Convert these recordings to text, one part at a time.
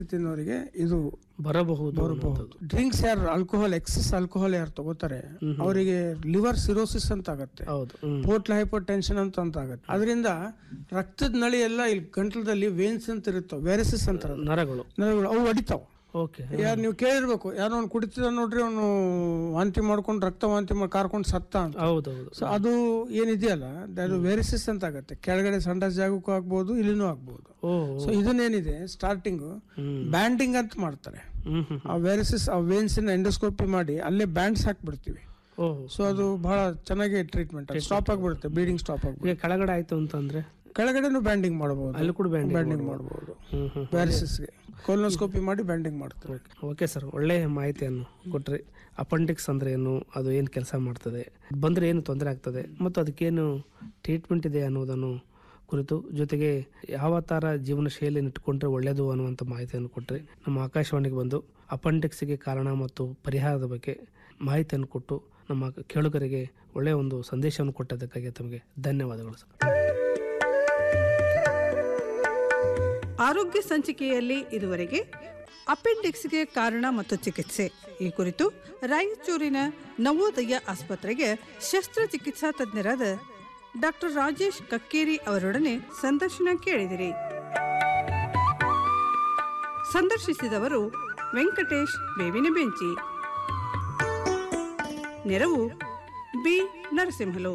ತಿನ್ನೋರಿಗೆ ಇದು ಬರಬಹುದು ಬರಬಹುದು ಡ್ರಿಂಕ್ಸ್ ಯಾರು ಆಲ್ಕೋಹಾಲ್ ಎಕ್ಸಸ್ ಆಲ್ಕೋಹಾಲ್ ಯಾರು ತಗೋತಾರೆ ಅವರಿಗೆ ಲಿವರ್ ಸಿರೋಸಿಸ್ ಅಂತ ಆಗತ್ತೆ ಹೌದು ಹ್ಮ್ ಪೋರ್ಟ್ಲ್ ಹೈಪರ್ ಟೆನ್ಷನ್ ಅಂತ ಅಂತ ಆಗತ್ತೆ ಅದರಿಂದ ರಕ್ತದ ನಳಿ ಎಲ್ಲ ಇಲ್ಲಿ ಗಂಟಲದಲ್ಲಿ ವೇನ್ಸ್ ಅಂತ ಇರುತ್ತವೆ ವೆರಸಿಸ್ ಅಂತಾರೆ ನರಗಳು ನರಗಳು ಅವು ಹೊಡಿತಾವ ಓಕೆ ಯಾರು ನೀವು ಕೇಳಿರ್ಬೇಕು ಯಾರೋ ಅವ್ನು ಕುಡಿತಿದ ನೋಡ್ರಿ ಅವನು ವಾಂತಿ ಮಾಡ್ಕೊಂಡು ರಕ್ತ ವಾಂತಿ ಮಾಡಿ ಕಾರ್ಕೊಂಡು ಸತ್ತ ಅಂತ ಹೌದೌದು ಸೊ ಅದು ಏನಿದೆಯಲ್ಲ ಅದು ವೆರಿಸಿಸ್ ಅಂತ ಆಗತ್ತೆ ಕೆಳಗಡೆ ಸಂಡಸ್ ಜಾಗಕ್ಕೂ ಆಗ್ಬೋದು ಇಲ್ಲಿನೂ ಆಗ್ಬೋದು ಓ ಸೊ ಇದನ್ನೇನಿದೆ ಸ್ಟಾರ್ಟಿಂಗ್ ಹ್ಮ್ ಬ್ಯಾಂಡಿಂಗ್ ಅಂತ ಮಾಡ್ತಾರೆ ಹ್ಮ್ ಹ್ಮ್ ಆ ವೆರಿಸಿಸ್ ಆ ವೇನ್ಸಿನ ಎಂಡೋಸ್ಕೋಪಿ ಮಾಡಿ ಅಲ್ಲೇ ಬ್ಯಾಂಡ್ಸ್ ಹಾಕ್ಬಿಡ್ತೀವಿ ಓ ಸೊ ಅದು ಬಹಳ ಚೆನ್ನಾಗಿ ಟ್ರೀಟ್ಮೆಂಟ್ ಸ್ಟಾಪ್ ಆಗ್ಬಿಡುತ್ತೆ ಬ್ಲೀಡಿಂಗ್ ಸ್ಟಾಪ್ ಆಗ್ಬಿಡುತ್ತೆ ಈಗ ಕೆಳಗಡೆ ಆಯ್ತು ಅಂತಂದ್ರೆ ಕೆಳಗಡೆನೂ ಬ್ಯಾಂಡಿಂಗ್ ಮಾಡಬಹುದು ಅಲ್ಲಿ ಕೂಡ ಬ್ಯಾಂಡ್ ಬ್ಯಾಂಡಿಂಗ್ ಮಾಡಬಹುದು ಹ್ಮ್ ಹ್ಮ್ ವ್ಯಾರಿಸಿಸ್ಗೆ ಕೋಲೋಸ್ಕೋಪಿ ಮಾಡಿ ಬ್ಯಾಂಡಿಂಗ್ ಮಾಡ್ತಾರೆ ಓಕೆ ಸರ್ ಒಳ್ಳೆ ಮಾಹಿತಿಯನ್ನು ಕೊಟ್ರಿ ಅಪೆಂಡಿಕ್ಸ್ ಅಂದ್ರೆ ಏನು ಅದು ಏನು ಕೆಲಸ ಮಾಡ್ತದೆ ಬಂದ್ರೆ ಏನು ತೊಂದರೆ ಆಗ್ತದೆ ಮತ್ತು ಅದಕ್ಕೇನು ಟ್ರೀಟ್ಮೆಂಟ್ ಇದೆ ಅನ್ನೋದನ್ನು ಕುರಿತು ಜೊತೆಗೆ ಯಾವ ಥರ ಜೀವನ ಶೈಲಿಯನ್ನು ಇಟ್ಕೊಂಡ್ರೆ ಒಳ್ಳೆಯದು ಅನ್ನುವಂಥ ಮಾಹಿತಿಯನ್ನು ಕೊಟ್ಟರೆ ನಮ್ಮ ಆಕಾಶವಾಣಿಗೆ ಬಂದು ಅಪೆಂಡಿಕ್ಸ್ಗೆ ಕಾರಣ ಮತ್ತು ಪರಿಹಾರದ ಬಗ್ಗೆ ಮಾಹಿತಿಯನ್ನು ಕೊಟ್ಟು ನಮ್ಮ ಕೇಳುಗರಿಗೆ ಒಳ್ಳೆಯ ಒಂದು ಸಂದೇಶವನ್ನು ಕೊಟ್ಟದಕ್ಕಾಗಿ ತಮಗೆ ಧನ್ಯವಾದಗಳು ಸರ್ ಆರೋಗ್ಯ ಸಂಚಿಕೆಯಲ್ಲಿ ಇದುವರೆಗೆ ಅಪೆಂಡಿಕ್ಸ್ಗೆ ಕಾರಣ ಮತ್ತು ಚಿಕಿತ್ಸೆ ಈ ಕುರಿತು ರಾಯಚೂರಿನ ನವೋದಯ ಆಸ್ಪತ್ರೆಗೆ ಶಸ್ತ್ರಚಿಕಿತ್ಸಾ ತಜ್ಞರಾದ ಡಾಕ್ಟರ್ ರಾಜೇಶ್ ಕಕ್ಕೇರಿ ಅವರೊಡನೆ ಸಂದರ್ಶನ ಕೇಳಿದಿರಿ ಸಂದರ್ಶಿಸಿದವರು ವೆಂಕಟೇಶ್ ಬೇವಿನ ಬೆಂಚಿ ನೆರವು ಬಿ ನರಸಿಂಹಲು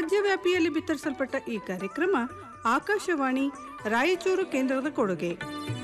ರಾಜ್ಯವ್ಯಾಪಿಯಲ್ಲಿ ಬಿತ್ತರಿಸಲ್ಪಟ್ಟ ಈ ಕಾರ್ಯಕ್ರಮ ಆಕಾಶವಾಣಿ ರಾಯಚೂರು ಕೇಂದ್ರದ ಕೊಡುಗೆ